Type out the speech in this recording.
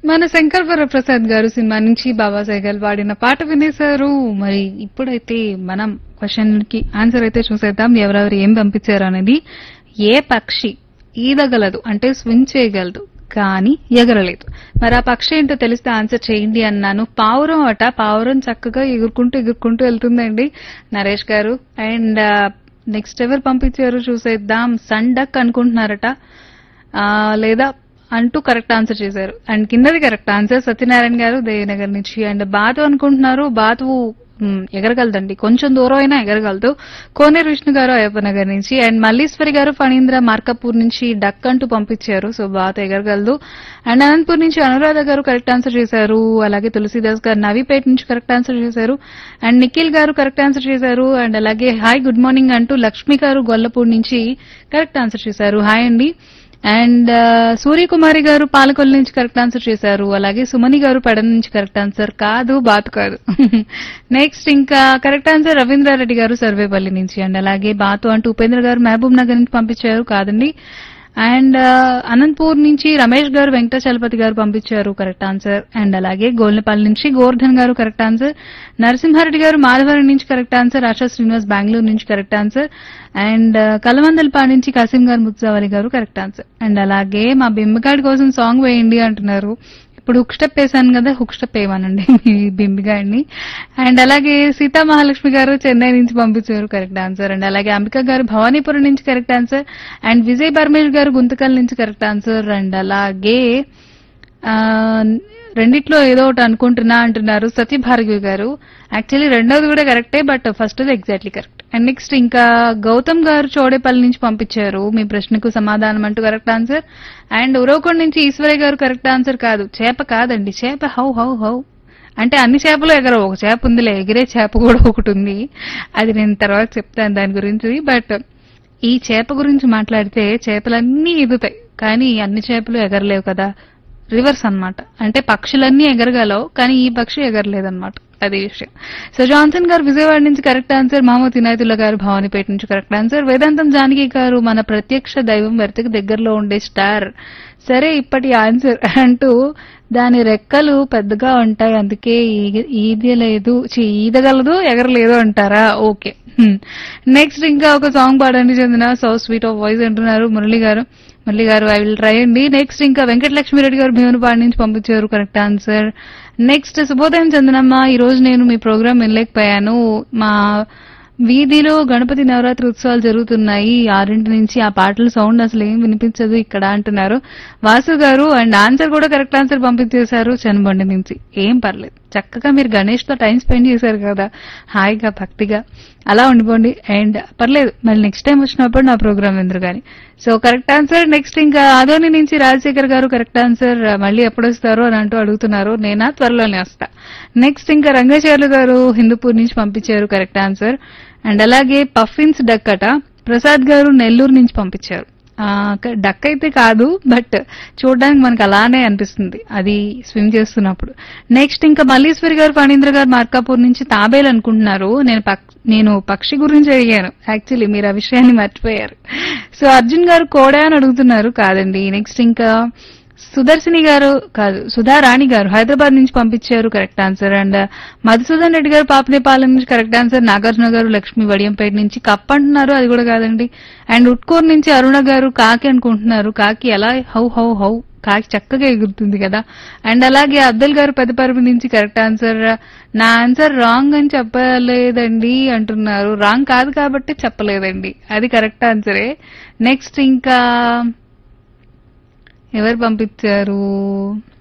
మన శంకర్ వరప్రసాద్ గారు సినిమా నుంచి బాబా సైగల్ పాడిన పాట వినేశారు మరి ఇప్పుడైతే మనం క్వశ్చన్ కి ఆన్సర్ అయితే చూసేద్దాం ఎవరెవరు ఏం పంపించారు అనేది ఏ పక్షి ఈదగలదు అంటే స్విమ్ చేయగలదు కానీ ఎగరలేదు మరి ఆ పక్షి ఏంటో తెలిస్తే ఆన్సర్ చేయండి అన్నాను పావురం అట పావురం చక్కగా ఎగురుకుంటూ ఎగురుకుంటూ వెళ్తుందండి నరేష్ గారు అండ్ నెక్స్ట్ ఎవరు పంపించారు చూసేద్దాం సండక్ అనుకుంటున్నారట ఆ, లేదా అంటూ కరెక్ట్ ఆన్సర్ చేశారు అండ్ కిందది కరెక్ట్ ఆన్సర్ సత్యనారాయణ గారు దేవనగర్ నుంచి అండ్ బాతు అనుకుంటున్నారు బాతు మ్, ఎగరగలదండి కొంచెం దూరం అయినా ఎగరగలదు కోనేరు విష్ణు గారు అయ్యప్పనగర్ నుంచి అండ్ మల్లీశ్వరి గారు ఫణీంద్ర మార్కపూర్ నుంచి డక్ అంటూ పంపించారు సో బాతు ఎగరగలదు అండ్ అనంతపూర్ నుంచి అనురాధ గారు కరెక్ట్ ఆన్సర్ చేశారు అలాగే తులసిదాస్ గారు నవీపేట నుంచి కరెక్ట్ ఆన్సర్ చేశారు and Nikhil garu correct answer చేశారు అండ్ అలాగే హాయ్ గుడ్ మార్నింగ్ అంటూ లక్ష్మి గారు గొల్లపూడి నుంచి కరెక్ట్ ఆన్సర్ చేశారు హాయ్ అండి అండ్ సూర్యకుమారి గారు పాలకొల్లు నుంచి కరెక్ట్ ఆన్సర్ చేశారు అలాగే సుమని గారు పెడ నుంచి కరెక్ట్ ఆన్సర్ కాదు బాతు కాదు నెక్స్ట్ ఇంకా కరెక్ట్ ఆన్సర్ రవీంద్రారెడ్డి గారు సర్వేపల్లి నుంచి అండ్ అలాగే బాతు అంటూ ఉపేంద్ర గారు మహబూబ్ నగర్ నుంచి పంపించారు కాదండి అండ్ అనంతపూర్ నుంచి రమేష్ గారు వెంకటాచలపతి గారు పంపించారు కరెక్ట్ ఆన్సర్ అండ్ అలాగే గోల్నపల్లి నుంచి గోవర్ధన్ గారు కరెక్ట్ ఆన్సర్ నరసింహారెడ్డి గారు మాధవరం నుంచి కరెక్ట్ ఆన్సర్ ఆశా శ్రీనివాస్ బెంగళూరు నుంచి కరెక్ట్ ఆన్సర్ అండ్ కలమందలపాడు నుంచి కాసిం గారు ముత్సావలి గారు కరెక్ట్ ఆన్సర్ అండ్ అలాగే మా బింబగాడి కోసం సాంగ్ వేయండి అంటున్నారు ఇప్పుడు హుక్ స్టెప్ వేసాను కదా హుక్ స్టెప్ వేయమనండి మీ బింబిగాడిని అండ్ అలాగే సీతా మహాలక్ష్మి గారు చెన్నై నుంచి పంపించారు కరెక్ట్ ఆన్సర్ అండ్ అలాగే అంబిక గారు భవానీపురం నుంచి correct answer and Vijay Paramesh garu Guntakal నుంచి కరెక్ట్ ఆన్సర్ అండ్ అలాగే ఆ, రెండిట్లో ఏదో ఒకటి అనుకుంటున్నా అంటున్నారు సత్య భార్గవి గారు యాక్చువల్లీ రెండోది కూడా కరెక్టే but first exactly correct and next ఇంకా గౌతమ్ గారు చోడేపల్లి నుంచి పంపించారు మీ ప్రశ్నకు సమాధానం అంటూ కరెక్ట్ ఆన్సర్ అండ్ ఉరవకొండ నుంచి ఈశ్వరయ్య గారు కరెక్ట్ ఆన్సర్ కాదు చేప కాదండి చేప హౌ హౌ హౌ అంటే అన్ని చేపలు ఎగరవు ఒక చేప ఉందిలే ఎగిరే చేప కూడా ఒకటి ఉంది అది నేను తర్వాత చెప్తాను దాని గురించి బట్ ఈ చేప గురించి మాట్లాడితే చేపలన్నీ ఎగుతాయి కానీ అన్ని చేపలు ఎగరలేవు కదా రివర్స్ అన్నమాట అంటే పక్షులన్నీ ఎగరగలవు కానీ ఈ పక్షి ఎగరలేదన్నమాట అది విషయం సో జాన్సన్ గారు విజయవాడ నుంచి కరెక్ట్ ఆన్సర్ మహమ్మద్ ఇనాయతుల్లా గారు భవానీపేట నుంచి కరెక్ట్ ఆన్సర్ వేదాంతం జానకి గారు మన ప్రత్యక్ష దైవం వెరతకి దగ్గరలో ఉండే స్టార్ సరే ఇప్పటి ఆన్సర్ అంటూ దాని రెక్కలు పెద్దగా ఉంటాయి అందుకే ఈగ- ఈదలేదు ఛీ, ఈదగలదు ఎగరలేదు అంటారా ఓకే నెక్స్ట్ ఇంకా ఒక సాంగ్ పాడండి చెందిన సో స్వీట్ ఆఫ్ వాయిస్ అంటున్నారు Murali garu Murali garu I will try అండి నెక్స్ట్ ఇంకా వెంకటలక్ష్మి రెడ్డి గారు భీమునిపాడు నుంచి పంపించారు కరెక్ట్ ఆన్సర్ నెక్స్ట్ శుభోదయం చందనమ్మ ఈ రోజు నేను మీ ప్రోగ్రామ్ వినలేకపోయాను మా వీధిలో గణపతి నవరాత్రి ఉత్సవాలు జరుగుతున్నాయి ఆరింటి నుంచి ఆ పాటల సౌండ్ అసలు ఏం వినిపించదు ఇక్కడ అంటున్నారు వాసు గారు అండ్ ఆన్సర్ కూడా కరెక్ట్ ఆన్సర్ పంపించేశారు చనబండి నుంచి ఏం పర్లేదు చక్కగా మీరు గణేష్ తో టైం స్పెండ్ చేశారు కదా హాయిగా భక్తిగా అలా ఉండిపోండి అండ్ పర్లేదు మళ్ళీ నెక్స్ట్ టైం వచ్చినప్పుడు నా ప్రోగ్రామ్ ఎందుకు కానీ సో కరెక్ట్ ఆన్సర్ నెక్స్ట్ ఇంకా ఆదోని నుంచి రాజశేఖర్ గారు కరెక్ట్ ఆన్సర్ మళ్ళీ ఎప్పుడు వస్తారు అని అంటూ అడుగుతున్నారు నేనా త్వరలోనే వస్తా నెక్స్ట్ ఇంకా రంగచార్లు గారు హిందూపూర్ నుంచి పంపించారు కరెక్ట్ ఆన్సర్ అండ్ అలాగే పఫిన్స్ డక్ అట ప్రసాద్ గారు నెల్లూరు నుంచి పంపించారు ఆ, క- డక్ అయితే కాదు బట్ చూడడానికి మనకు అలానే అనిపిస్తుంది అది స్విమ్ చేస్తున్నప్పుడు నెక్స్ట్ ఇంకా మల్లీశ్వరి గారు ఫణీంద్ర గారు మార్కాపూర్ నుంచి తాబేలు అనుకుంటున్నారు నేను పక్- నేను పక్షి గురించి అడిగాను యాక్చువల్లీ మీరు ఆ విషయాన్ని మర్చిపోయారు సో అర్జున్ గారు కోడా అని అడుగుతున్నారు కాదండి నెక్స్ట్ ఇంకా సుదర్శిని గారు కాదు సుధా రాణి గారు హైదరాబాద్ నుంచి పంపించారు correct answer and Madhusudan Reddy garu Papanepalem నుంచి కరెక్ట్ ఆన్సర్ నాగార్జున గారు లక్ష్మి వడియంపేట నుంచి కప్ అంటున్నారు అది కూడా కాదండి అండ్ ఉట్కూర్ నుంచి అరుణ గారు కాకి అనుకుంటున్నారు కాకి ఎలా హౌ హౌ హౌ కాకి చక్కగా ఎగురుతుంది కదా అండ్ అలాగే అబ్దుల్ గారు పెద్దపరపు నుంచి కరెక్ట్ ఆన్సర్ నా ఆన్సర్ రాంగ్ అని చెప్పలేదండి అంటున్నారు రాంగ్ కాదు కాబట్టి చెప్పలేదండి అది కరెక్ట్ ఆన్సరే నెక్స్ట్ ఇంకా ఎవరు పంపించారు